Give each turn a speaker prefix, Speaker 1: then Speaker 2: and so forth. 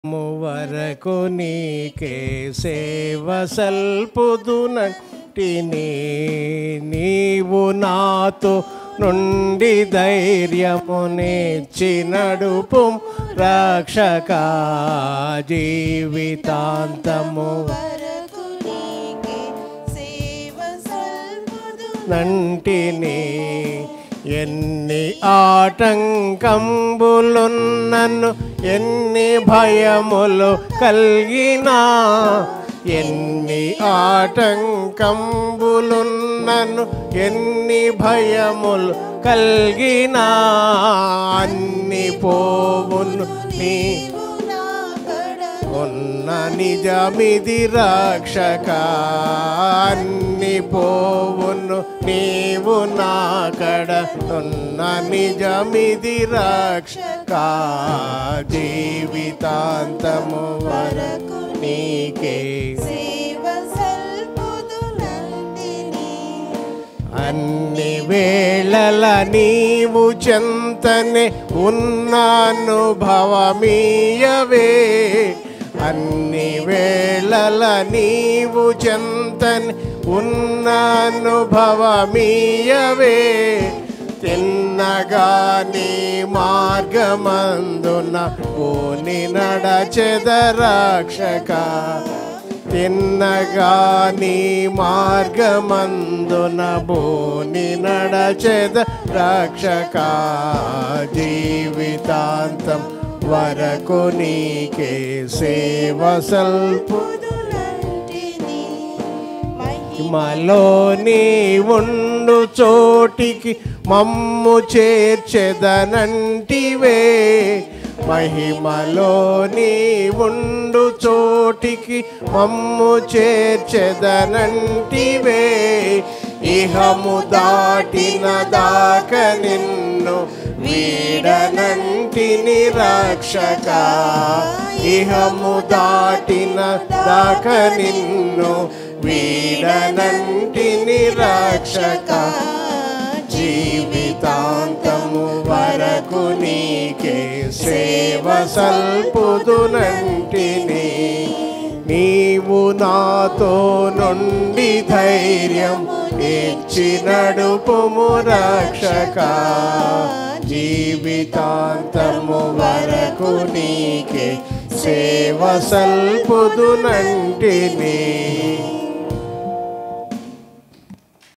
Speaker 1: ము వరకు నీకే సేవ సల్పుదునంటిని నీవు నాతో నుండి ధైర్యమునిచ్చి నడుపు రక్షక జీవితాంతము
Speaker 2: వరకు నీకే సేవ సల్పుదు
Speaker 1: నంటిని ఎన్ని ఆటంకంబులున్నను ఎన్ని భయములు కలిగినా ఎన్ని ఆటంకంబులున్నను ఎన్ని భయములు కలిగినా అన్ని పోవును నీ
Speaker 2: నీవు నా కడ
Speaker 1: ఉన్న నిజమిది రక్షక అన్ని పోవును నీవు నాకడ ఉన్న నిజమిది రక్షక జీవితాంతము వరకు నీకే
Speaker 2: సేవ సల్పుదు నందిని
Speaker 1: అన్ని వేళల నీవు చెంతనే ఉన్నానుభవమీయవే అన్ని వేళల నీవు చెంతనే ఉన్నానుభవమీయవే తిన్నగాని మార్గమందున పోని నడచెదరక్షక తిన్నగాని మార్గమందున బోని నడచెద రక్షక జీవితాంతం వరకు నీకే సేవ సల్పు
Speaker 2: నంటిని
Speaker 1: మహిమలో నీ ఉండు చోటికి మమ్ము చేర్చెదనంటివే మహిమలో నీ ఉండు చోటికి మమ్ము చేర్చెదనంటివే ఇహము దాటిన దాక నిన్ను వీడనంటిని రక్షక ఇహము దాటిన దాక నిన్ను వీడనంటిని రక్షక జీవితాంతము వరకు నీకే సేవ సల్పుదునంటిని నీవు నాతో నుండి ధైర్యం ఇచ్చి నడుపుము రక్షక జీవితాంతము వరకు నీకే సేవ సల్పుదునంటిని